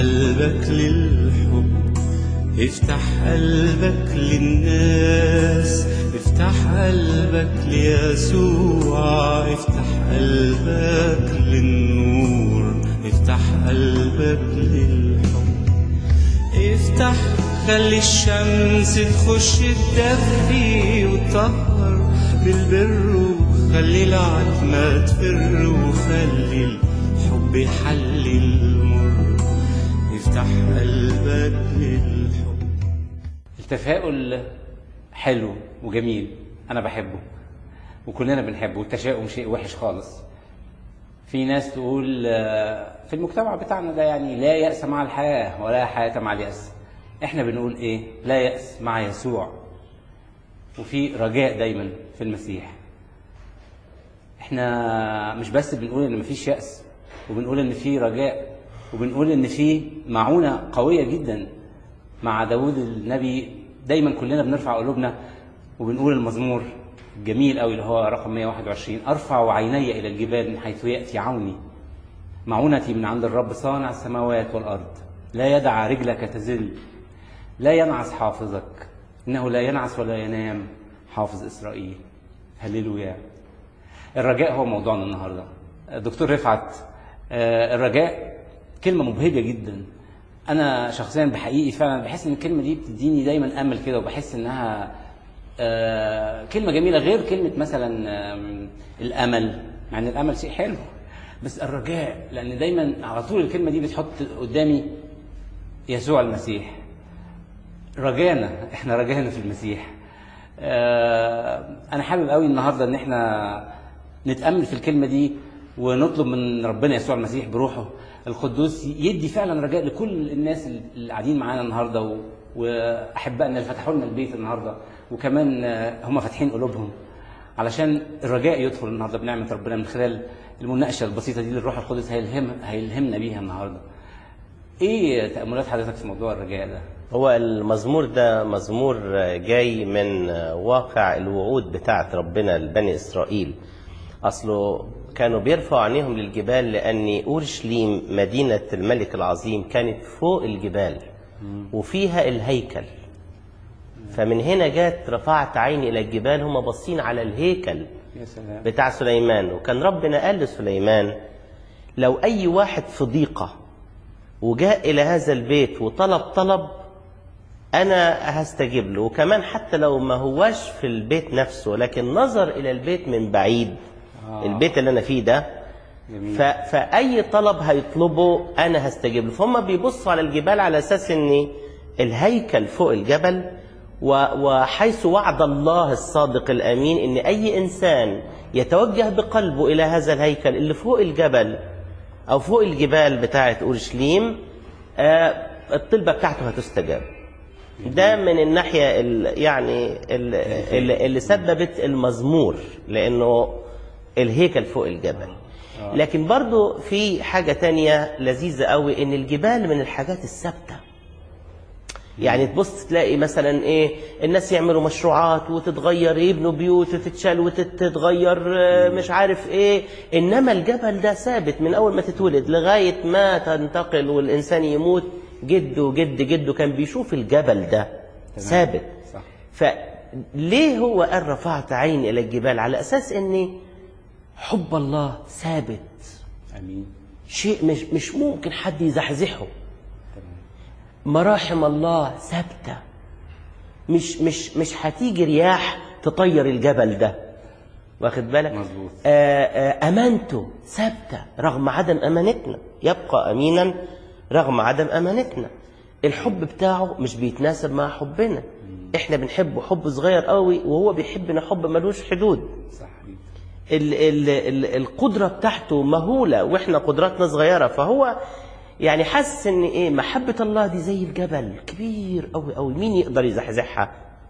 قلبك للحب افتح قلبك للناس افتح قلبك ليسوع افتح قلبك للنور افتح قلبك للحب افتح خلي الشمس تخش تدفي وتطهر بالبر وخلي العتمة تفر وخلي الحب يحل المر افتح قلبك للحب التفاؤل حلو وجميل انا بحبه وكلنا بنحبه والتشاؤم شيء وحش خالص في ناس تقول آه، في المجتمع بتاعنا ده يعني لا يأس مع الحياة ولا حياة مع اليأس احنا بنقول ايه لا يأس مع يسوع وفي رجاء دايما في المسيح احنا مش بس بنقول ان مفيش يأس وبنقول ان في رجاء وبنقول ان في معونة قوية جدا مع داود النبي دايما كلنا بنرفع قلوبنا وبنقول المزمور الجميل قوي اللي هو رقم 121 ارفع عيني الى الجبال من حيث ياتي عوني معونتي من عند الرب صانع السماوات والارض لا يدع رجلك تزل لا ينعس حافظك انه لا ينعس ولا ينام حافظ اسرائيل هللويا الرجاء هو موضوعنا النهارده دكتور رفعت آه، الرجاء كلمه مبهجه جدا انا شخصيا بحقيقي فعلا بحس ان الكلمه دي بتديني دايما امل كده وبحس انها آه، كلمه جميله غير كلمه مثلا آم، الامل مع ان الامل شيء حلو بس الرجاء لان دايما على طول الكلمه دي بتحط قدامي يسوع المسيح رجانا احنا رجانا في المسيح آه، انا حابب قوي النهارده ان احنا نتامل في الكلمه دي ونطلب من ربنا يسوع المسيح بروحه القدوس يدي فعلا رجاء لكل الناس اللي قاعدين معانا النهارده و- واحبائنا اللي فتحوا لنا البيت النهارده وكمان آه، هم فاتحين قلوبهم علشان الرجاء يدخل النهارده بنعمه ربنا من خلال المناقشه البسيطه دي اللي الروح القدس هيلهم هيلهمنا بيها النهارده. ايه تاملات حضرتك في موضوع الرجاء ده؟ هو المزمور ده مزمور جاي من واقع الوعود بتاعت ربنا لبني إسرائيل أصله كانوا بيرفعوا عينيهم للجبال لأن أورشليم مدينة الملك العظيم كانت فوق الجبال وفيها الهيكل فمن هنا جت رفعت عيني إلى الجبال هم باصين على الهيكل يا سلام بتاع سليمان وكان ربنا قال لسليمان لو أي واحد في ضيقة وجاء إلى هذا البيت وطلب طلب أنا هستجيب له وكمان حتى لو ما هواش في البيت نفسه لكن نظر إلى البيت من بعيد آه. البيت اللي أنا فيه ده جميل ف... فأي طلب هيطلبه أنا هستجيب له فهم بيبصوا على الجبال على أساس إن الهيكل فوق الجبل و... وحيث وعد الله الصادق الأمين إن أي إنسان يتوجه بقلبه إلى هذا الهيكل اللي فوق الجبل أو فوق الجبال بتاعة أورشليم آه الطلبة بتاعته هتستجاب ده من الناحية ال... يعني ال... اللي, اللي سببت المزمور لأنه الهيكل فوق الجبل لكن برضو في حاجة تانية لذيذة قوي ان الجبال من الحاجات الثابتة يعني تبص تلاقي مثلا ايه الناس يعملوا مشروعات وتتغير يبنوا بيوت وتتشال وتتغير آه، مش عارف ايه انما الجبل ده ثابت من اول ما تتولد لغاية ما تنتقل والانسان يموت جده جد جده كان بيشوف الجبل ده ثابت صح فليه هو قال رفعت عيني الى الجبال على اساس ان حب الله ثابت امين شيء مش مش ممكن حد يزحزحه تمام مراحم الله ثابته مش مش مش هتيجي رياح تطير الجبل ده واخد بالك مظبوط. آه، آه، امانته ثابته رغم عدم امانتنا يبقى امينا رغم عدم امانتنا الحب بتاعه مش بيتناسب مع حبنا احنا بنحبه حب صغير قوي وهو بيحبنا حب ملوش حدود صح ال ال ال القدرة بتاعته مهولة واحنا قدراتنا صغيرة فهو يعني حاسس ان ايه محبة الله دي زي الجبل كبير قوي قوي مين يقدر يزحزحها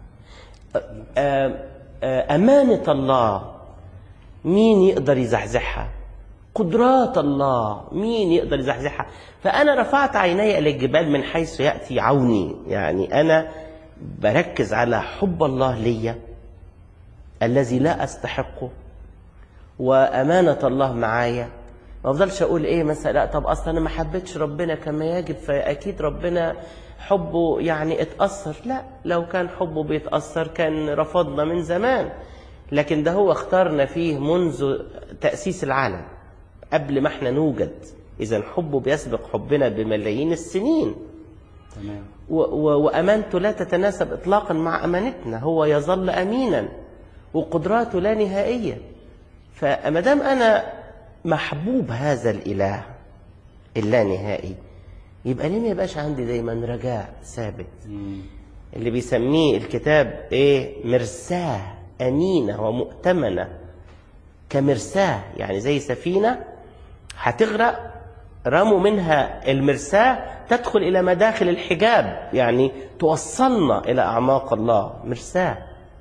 آه، آه، أمانة الله مين يقدر يزحزحها قدرات الله مين يقدر يزحزحها فأنا رفعت عيني إلى الجبال من حيث يأتي عوني يعني أنا بركز على حب الله ليا الذي لا أستحقه وأمانة الله معايا ما افضلش اقول ايه مثلا لا طب اصلا انا ما حبيتش ربنا كما يجب فاكيد ربنا حبه يعني اتاثر لا لو كان حبه بيتاثر كان رفضنا من زمان لكن ده هو اختارنا فيه منذ تاسيس العالم قبل ما احنا نوجد اذا حبه بيسبق حبنا بملايين السنين تمام و- و- وامانته لا تتناسب اطلاقا مع امانتنا هو يظل امينا وقدراته لا نهائيه فما دام انا محبوب هذا الاله اللانهائي يبقى ليه ما يبقاش عندي دايما رجاء ثابت مم. اللي بيسميه الكتاب ايه مرساه امينه ومؤتمنه كمرساه يعني زي سفينه هتغرق رموا منها المرساه تدخل الى مداخل الحجاب يعني توصلنا الى اعماق الله مرساه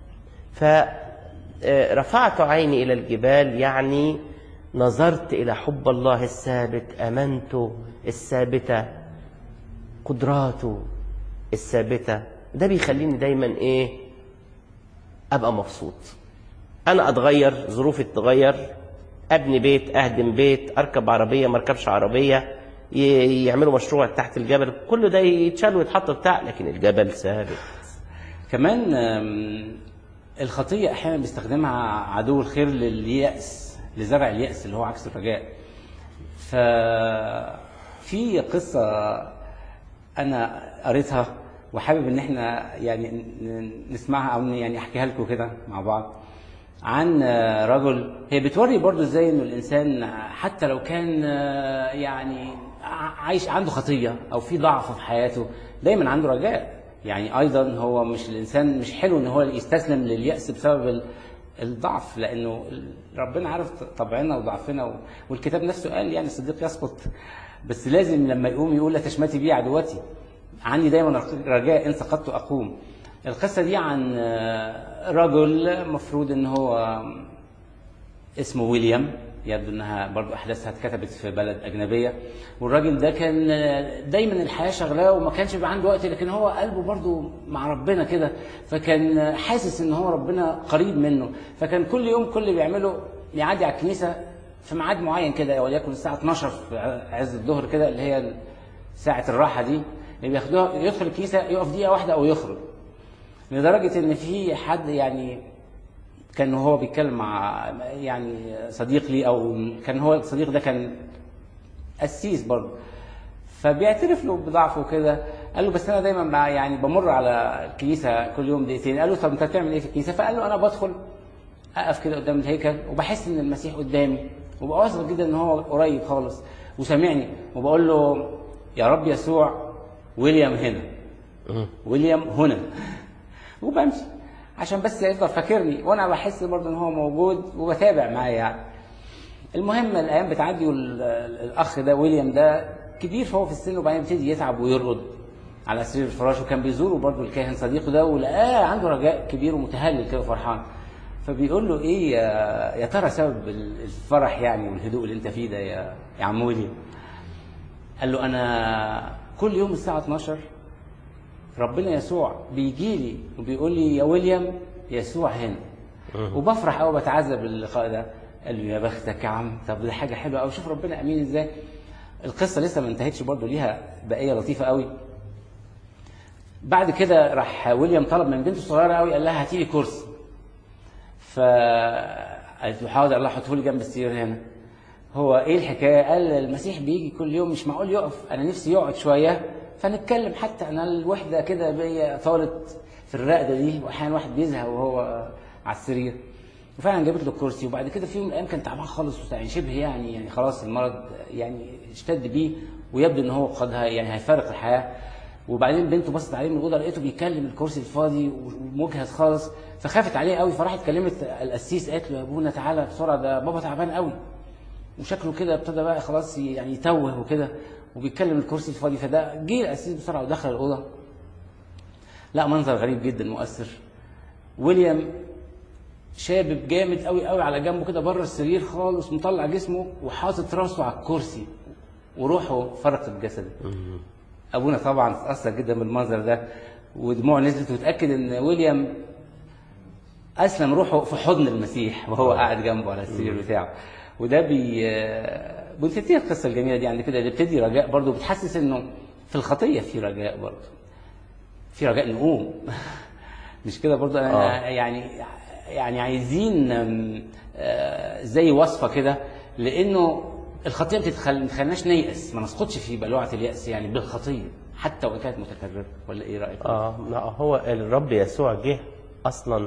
فرفعت عيني الى الجبال يعني نظرت الى حب الله الثابت امنته الثابته قدراته الثابته ده بيخليني دايما ايه ابقى مبسوط انا اتغير ظروفي تتغير ابني بيت اهدم بيت اركب عربيه ما اركبش عربيه ي- يعملوا مشروع تحت الجبل كل ده يتشال ويتحط بتاع لكن الجبل ثابت كمان آم، الخطية أحيانا بيستخدمها عدو الخير لليأس لزرع اليأس اللي هو عكس الرجاء ففي قصة أنا قريتها وحابب إن إحنا يعني ن- نسمعها أو يعني أحكيها لكم كده مع بعض عن آه، رجل هي بتوري برضو ازاي انه الانسان حتى لو كان آه، يعني ع- عايش عنده خطيه او في ضعف في حياته دايما عنده رجاء يعني ايضا هو مش الانسان مش حلو ان هو يستسلم للياس بسبب ال- الضعف لانه ربنا عارف طبعنا وضعفنا و- والكتاب نفسه قال يعني الصديق يسقط بس لازم لما يقوم يقول لا تشمتي بي عدوتي عندي دايما رجاء ان سقطت اقوم القصه دي عن آه، رجل مفروض ان هو اسمه ويليام يبدو انها برضو احداثها اتكتبت في بلد اجنبيه والراجل ده كان آه، دايما الحياه شغلاه وما كانش بيبقى عنده وقت لكن هو قلبه برضو مع ربنا كده فكان آه، حاسس ان هو ربنا قريب منه فكان كل يوم كل اللي بيعمله يعدي على الكنيسه في ميعاد معين كده وليكن الساعه 12 في عز الظهر كده اللي هي ساعه الراحه دي اللي بياخدوها يدخل الكنيسه يقف دقيقه واحده او يخرج لدرجه ان في حد يعني كان هو بيتكلم مع يعني صديق لي او كان هو الصديق ده كان قسيس برضه فبيعترف له بضعفه وكده قال له بس انا دايما مع يعني بمر على الكنيسه كل يوم دقيقتين قال له طب انت بتعمل ايه في الكنيسه فقال له انا بدخل اقف كده قدام الهيكل وبحس ان المسيح قدامي وببقى واثق جدا ان هو قريب خالص وسامعني وبقول له يا رب يسوع ويليام هنا ويليام هنا وبمشي عشان بس يفضل فاكرني وانا بحس برضه ان هو موجود وبتابع معاه يعني المهم الايام بتعدي والاخ ده ويليام ده كبير فهو في السن وبعدين يبتدي يتعب ويرقد على سرير الفراش وكان بيزوره برضه الكاهن صديقه ده ولقاه عنده رجاء كبير ومتهلل كده فرحان فبيقول له ايه يا, يا ترى سبب الفرح يعني والهدوء اللي انت فيه ده يا, يا عم ويليام قال له انا كل يوم الساعه 12 ربنا يسوع بيجي لي وبيقول لي يا ويليام يسوع هنا وبفرح قوي بتعذب باللقاء ده قال له يا بختك يا عم طب دي حاجه حلوه قوي شوف ربنا امين ازاي القصه لسه ما انتهتش برضه ليها بقيه لطيفه قوي بعد كده راح ويليام طلب من بنته الصغيره قوي قال لها هاتي لي كرسي ف قالت له حاضر الله حطه لي جنب السرير هنا هو ايه الحكايه قال المسيح بيجي كل يوم مش معقول يقف انا نفسي يقعد شويه فنتكلم حتى انا الوحده كده بي طالت في الرقده دي واحيانا واحد بيزهق وهو على السرير وفعلا جابت له الكرسي وبعد كده في يوم من الايام كان تعبان خالص يعني شبه يعني يعني خلاص المرض يعني اشتد بيه ويبدو ان هو قد هي- يعني هيفارق الحياه وبعدين بنته بصت عليه من الاوضه لقيته بيتكلم الكرسي الفاضي ومجهز خالص فخافت عليه قوي فراحت كلمت القسيس قالت له يا ابونا تعالى بسرعه ده بابا تعبان قوي وشكله كده ابتدى بقى خلاص يعني يتوه وكده وبيتكلم الكرسي الفاضي فده جه القسيس بسرعه ودخل الاوضه لا منظر غريب جدا مؤثر ويليام شابب جامد قوي قوي على جنبه كده بره السرير خالص مطلع جسمه وحاطط راسه على الكرسي وروحه فرقت جسده ابونا طبعا اتاثر جدا بالمنظر ده ودموعه نزلت وتاكد ان ويليام اسلم روحه في حضن المسيح وهو قاعد جنبه على السرير بتاعه وده بي بنتنتهي القصه الجميله دي عند كده اللي بتدي رجاء برضه بتحسس انه في الخطيه في رجاء برضه في رجاء نقوم مش كده برضه انا آه. يعني يعني عايزين أم، آه، زي وصفه كده لانه الخطيه بتتخل ما تخليناش نيأس ما نسقطش في بلوعه اليأس يعني بالخطيه حتى وان كانت متكرره ولا ايه رايك؟ اه ما هو الرب يسوع جه اصلا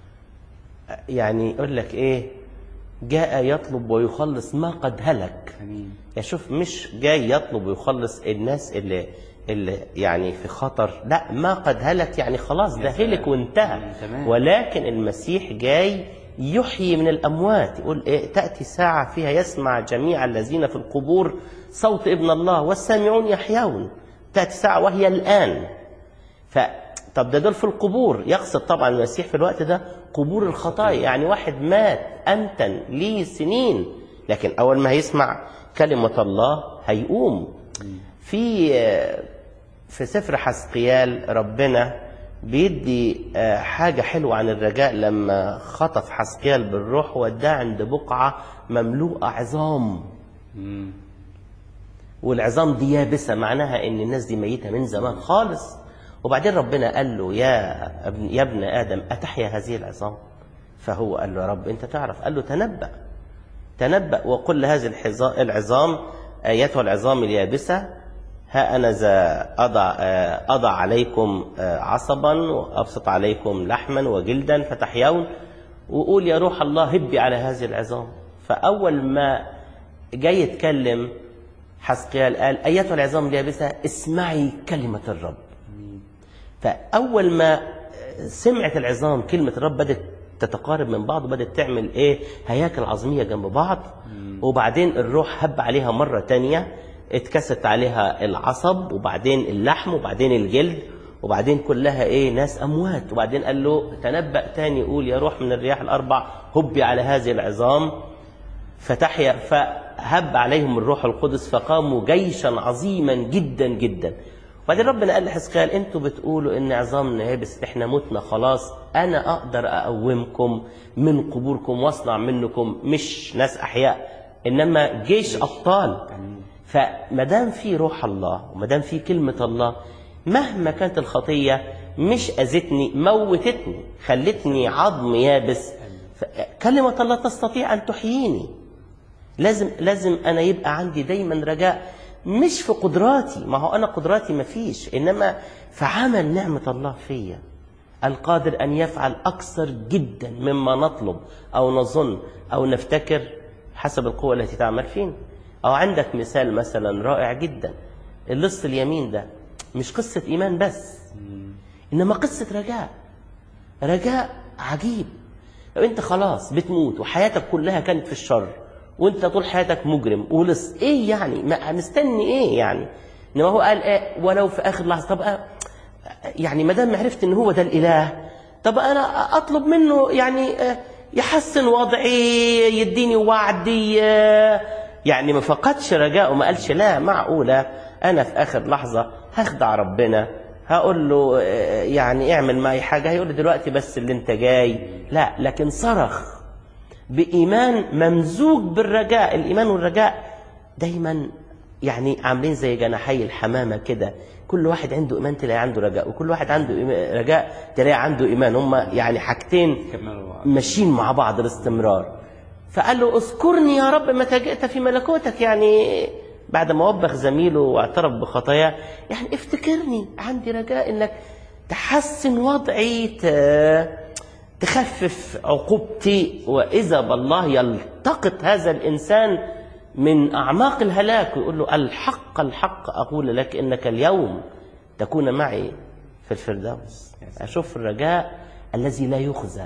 يعني يقول لك ايه جاء يطلب ويخلص ما قد هلك امين يعني شوف مش جاي يطلب ويخلص الناس اللي اللي يعني في خطر لا ما قد هلك يعني خلاص ده يا سلام. هلك وانتهى مم، تمام. ولكن المسيح جاي يحيي من الاموات يقول إيه تاتي ساعه فيها يسمع جميع الذين في القبور صوت ابن الله والسامعون يحيون تاتي ساعه وهي الان ف طب ده دول في القبور يقصد طبعا المسيح في الوقت ده قبور الخطايا يعني واحد مات أنتن ليه سنين لكن أول ما هيسمع كلمة الله هيقوم في في سفر حسقيال ربنا بيدي آه، حاجة حلوة عن الرجاء لما خطف حسقيال بالروح وداه عند بقعة مملوءة عظام مم. والعظام دي يابسة معناها ان الناس دي ميتة من زمان خالص وبعدين ربنا قال له يا ابن, يا ابن آدم أتحيا هذه العظام فهو قال له يا رب أنت تعرف قال له تنبأ تنبأ وقل لهذه الحظا- العظام أيتها العظام اليابسة ها أنا ذا أضع, آه، أضع عليكم آه، عصبا وأبسط عليكم لحما وجلدا فتحيون وقول يا روح الله هبي على هذه العظام فأول ما جاي يتكلم حسقيال قال أيتها العظام اليابسة اسمعي كلمة الرب فأول ما سمعت العظام كلمة الرب بدأت تتقارب من بعض وبدأت تعمل إيه هياكل عظمية جنب بعض وبعدين الروح هب عليها مرة تانية اتكست عليها العصب وبعدين اللحم وبعدين الجلد وبعدين كلها ايه ناس اموات وبعدين قال له تنبأ تاني قول يا روح من الرياح الاربع هبي على هذه العظام فتحيا فهب عليهم الروح القدس فقاموا جيشا عظيما جدا جدا وبعدين ربنا قال لحزقيال انتوا بتقولوا ان عظامنا يابس احنا متنا خلاص انا اقدر اقومكم من قبوركم واصنع منكم مش ناس احياء انما جيش ابطال فما دام في روح الله وما دام في كلمه الله مهما كانت الخطيه مش اذتني موتتني خلتني عظم يابس كلمه الله تستطيع ان تحييني لازم لازم انا يبقى عندي دايما رجاء مش في قدراتي ما هو انا قدراتي ما فيش انما في عمل نعمه الله فيا القادر ان يفعل اكثر جدا مما نطلب او نظن او نفتكر حسب القوه التي تعمل فينا او عندك مثال مثلا رائع جدا اللص اليمين ده مش قصه ايمان بس انما قصه رجاء رجاء عجيب لو انت خلاص بتموت وحياتك كلها كانت في الشر وانت طول حياتك مجرم ولص ايه يعني ما مستني ايه يعني انما هو قال ايه ولو في اخر لحظه طب آه، يعني ما دام عرفت ان هو ده الاله طب انا اطلب منه يعني آه، يحسن وضعي يديني وعد ي- يعني ما فقدش رجاءه ما قالش لا معقوله انا في اخر لحظه هخدع ربنا هقول له آه، يعني اعمل معي حاجه هيقول لي دلوقتي بس اللي انت جاي لا لكن صرخ بإيمان ممزوج بالرجاء الإيمان والرجاء دايما يعني عاملين زي جناحي الحمامة كده كل واحد عنده إيمان تلاقي عنده رجاء وكل واحد عنده إيمان- رجاء تلاقي عنده إيمان هما يعني حاجتين كملوا بعض. ماشيين مع بعض باستمرار فقال له اذكرني يا رب متى جئت في ملكوتك يعني بعد ما وبخ زميله واعترف بخطاياه يعني افتكرني عندي رجاء انك تحسن وضعي ت- تخفف عقوبتي واذا بالله يلتقط هذا الانسان من اعماق الهلاك ويقول له الحق الحق اقول لك انك اليوم تكون معي في الفردوس اشوف الرجاء الذي لا يخزى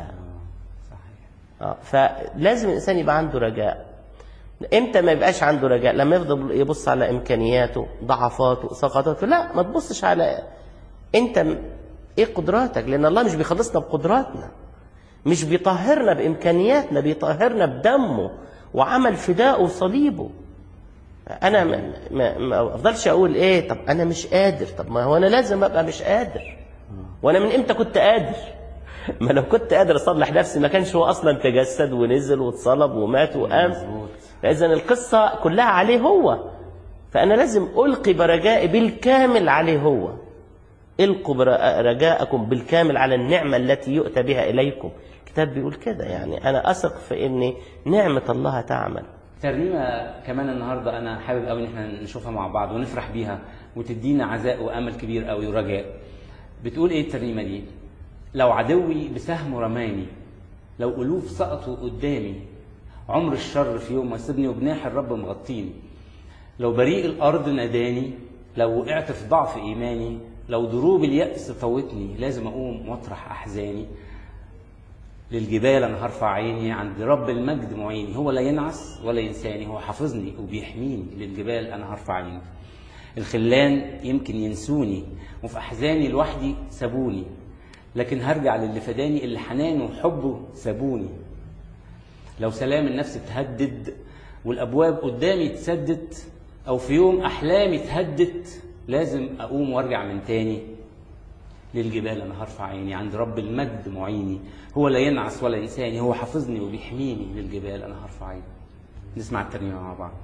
آه، فلازم الانسان يبقى عنده رجاء امتى ما يبقاش عنده رجاء لما يفضل يبص على امكانياته ضعفاته سقطاته لا ما تبصش على انت م- ايه قدراتك لان الله مش بيخلصنا بقدراتنا مش بيطهرنا بامكانياتنا بيطهرنا بدمه وعمل فداءه وصليبه انا ما, ما, ما افضلش اقول ايه طب انا مش قادر طب ما هو انا لازم ابقى مش قادر وانا من امتى كنت قادر ما لو كنت قادر اصلح نفسي ما كانش هو اصلا تجسد ونزل واتصلب ومات وقام مظبوط فاذا القصه كلها عليه هو فانا لازم القي برجائي بالكامل عليه هو القوا بر- رجاءكم بالكامل على النعمه التي يؤتى بها اليكم الكتاب بيقول كده يعني انا اثق في ان نعمه الله تعمل ترنيمة كمان النهاردة أنا حابب قوي إن احنا نشوفها مع بعض ونفرح بيها وتدينا عزاء وأمل كبير قوي ورجاء. بتقول إيه الترنيمة دي؟ لو عدوي بسهم رماني لو ألوف سقطوا قدامي عمر الشر في يوم ما يسيبني وجناح الرب مغطيني لو بريء الأرض ناداني لو وقعت في ضعف إيماني لو ضروب اليأس فوتني لازم أقوم وأطرح أحزاني للجبال انا هرفع عيني عند رب المجد معيني هو لا ينعس ولا ينساني هو حافظني وبيحميني للجبال انا هرفع عيني الخلان يمكن ينسوني وفي احزاني لوحدي سابوني لكن هرجع للي فداني اللي حنانه وحبه سابوني لو سلام النفس اتهدد والابواب قدامي اتسدت او في يوم احلامي اتهدت لازم اقوم وارجع من تاني للجبال انا هرفع عيني عند رب المجد معيني هو لا ينعس ولا ينساني هو حافظني وبيحميني للجبال انا هرفع عيني نسمع الترنيمه مع بعض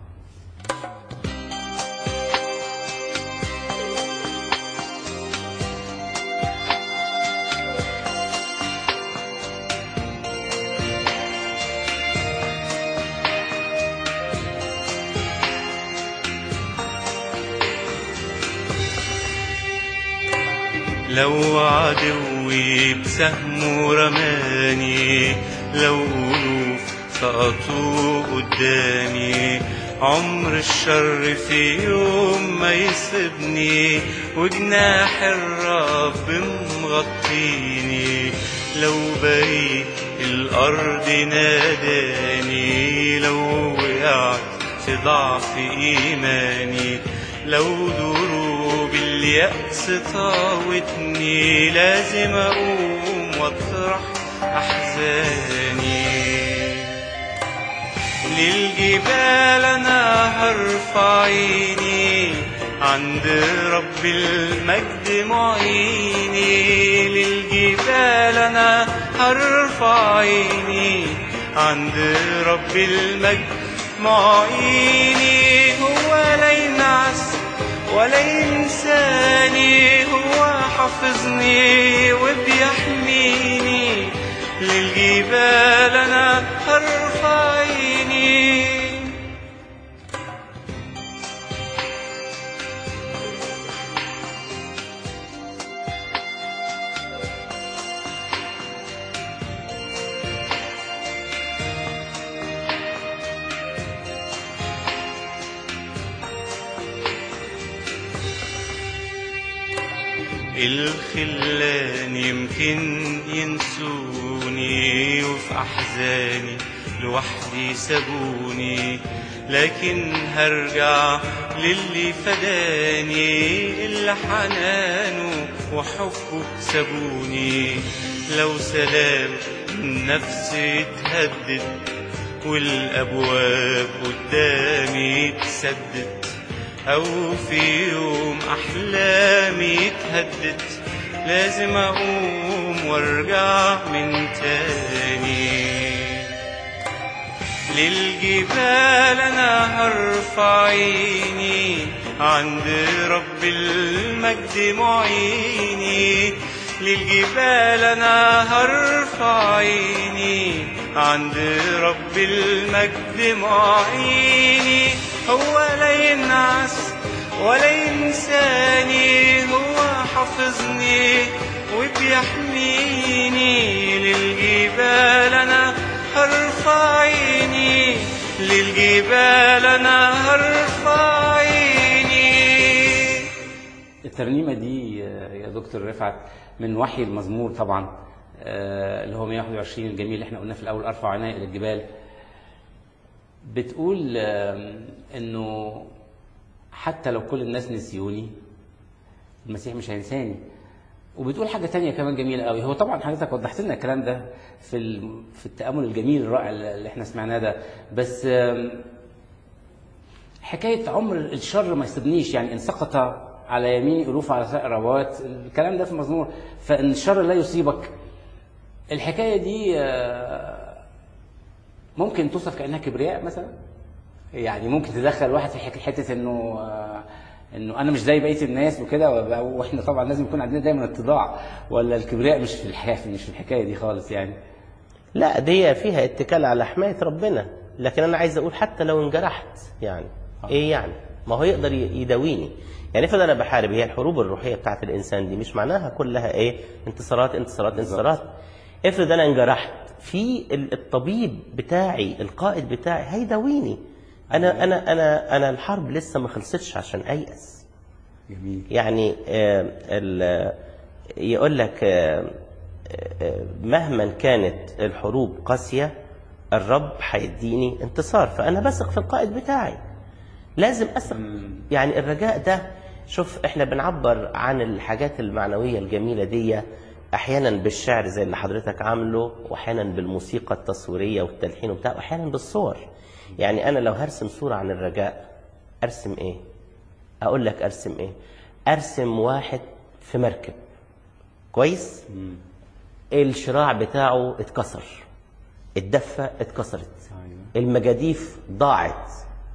لو عدوي بسهمه رماني لو ألوف سقطوا قدامي عمر الشر في يوم ما يسيبني وجناح الرب مغطيني لو بريء الأرض ناداني لو وقعت في ضعف إيماني لو دروب اليأس طاوتني لازم أقوم وأطرح أحزاني للجبال أنا هرفع عيني عند رب المجد معيني للجبال أنا هرفع عيني عند رب المجد معيني هو لا ينعس ولا ينساني هو حافظني وبيحميني للجبال انا هرفع عيني الخلان يمكن ينسوني وفي أحزاني لوحدي سابوني لكن هرجع للي فداني اللي حنانه وحبه سابوني لو سلام النفس اتهدد والأبواب قدامي اتسدت أو في يوم أحلامي اتهدت لازم أقوم وارجع من تاني للجبال أنا هرفع عيني عند رب المجد معيني للجبال أنا هرفع عيني عند رب المجد معيني هو لا ينعس ولا ينساني هو حافظني وبيحميني للجبال أنا هرفع عيني للجبال أنا هرفع عيني الترنيمة دي آه، يا دكتور رفعت من وحي المزمور طبعا آه، اللي هو 121 الجميل اللي احنا قلناه في الأول أرفع عيني إلى الجبال بتقول آم، إنه حتى لو كل الناس نسيوني المسيح مش هينساني وبتقول حاجة تانية كمان جميلة قوي هو طبعا حضرتك وضحت لنا الكلام ده في ال- في التأمل الجميل الرائع اللي احنا سمعناه ده بس آم، حكاية عمر الشر ما يسيبنيش يعني إن سقط على يميني ألوف على سائر روات الكلام ده في المزمور فإن الشر لا يصيبك الحكايه دي آه، ممكن توصف كانها كبرياء مثلا يعني ممكن تدخل واحد في حك- حته انه آه، انه انا مش زي بقيه الناس وكده وب- واحنا طبعا لازم يكون عندنا دايما اتضاع ولا الكبرياء مش في الحكايه مش في الحكايه دي خالص يعني لا دي فيها اتكال على حماية ربنا لكن أنا عايز أقول حتى لو انجرحت يعني إيه يعني ما هو يقدر ي- يداويني يعني افرض أنا بحارب هي الحروب الروحية بتاعت الإنسان دي مش معناها كلها إيه انتصارات انتصارات انتصارات افرض أنا انجرحت في ال- الطبيب بتاعي القائد بتاعي هيداويني أنا أنا أنا أنا الحرب لسه ما خلصتش عشان أيأس جميل يعني آه، ال- يقول لك آه، آه، مهما كانت الحروب قاسية الرب هيديني انتصار فأنا بثق في القائد بتاعي لازم أثق يعني الرجاء ده شوف احنا بنعبر عن الحاجات المعنوية الجميلة دي أحيانا بالشعر زي اللي حضرتك عامله وأحيانا بالموسيقى التصويرية والتلحين وبتاع وأحيانا بالصور يعني أنا لو هرسم صورة عن الرجاء أرسم إيه؟ اقول لك ارسم ايه ارسم واحد في مركب كويس الشراع بتاعه اتكسر الدفة اتكسرت أيوة. المجاديف ضاعت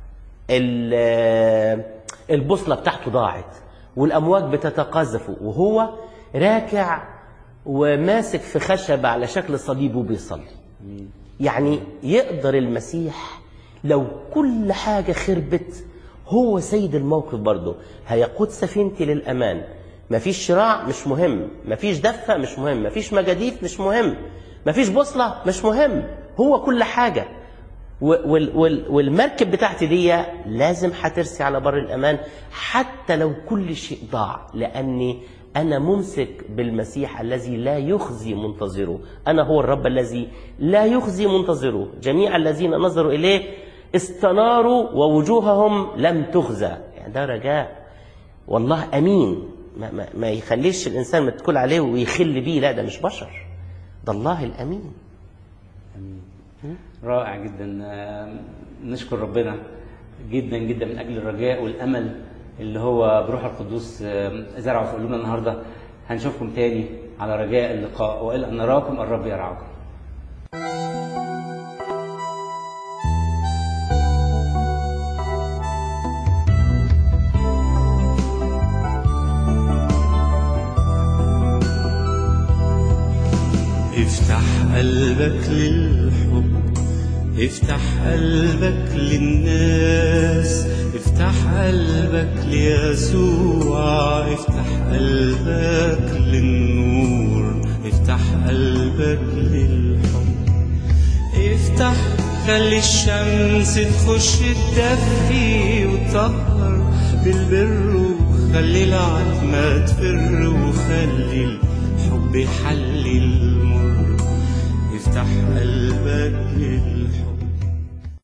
ال- البوصلة بتاعته ضاعت والأمواج بتتقاذف وهو راكع وماسك في خشبة على شكل صليب وبيصلي يعني يقدر المسيح لو كل حاجة خربت هو سيد الموقف برضه هيقود سفينتي للأمان مفيش شراع مش مهم مفيش دفة مش مهم مفيش مجاديف مش مهم مفيش بوصلة مش مهم هو كل حاجة و- وال- وال- والمركب بتاعتي دي لازم هترسي على بر الأمان حتى لو كل شيء ضاع لأني أنا ممسك بالمسيح الذي لا يخزي منتظره أنا هو الرب الذي لا يخزي منتظره جميع الذين نظروا إليه استناروا ووجوههم لم تخزى يعني ده رجاء والله أمين ما, ما, ما يخليش الإنسان متكل عليه ويخل بيه لا ده مش بشر ده الله الأمين رائع جدا آه، نشكر ربنا جدا جدا من اجل الرجاء والامل اللي هو بروح القدوس آه، زرعه في قلوبنا النهارده هنشوفكم تاني على رجاء اللقاء والى ان نراكم الرب يرعاكم افتح قلبك للحب افتح قلبك للناس افتح قلبك ليسوع افتح قلبك للنور افتح قلبك للحب افتح خلي الشمس تخش تدفي وتطهر بالبر وخلي العتمة تفر وخلي الحب يحلي المر افتح قلبك للحب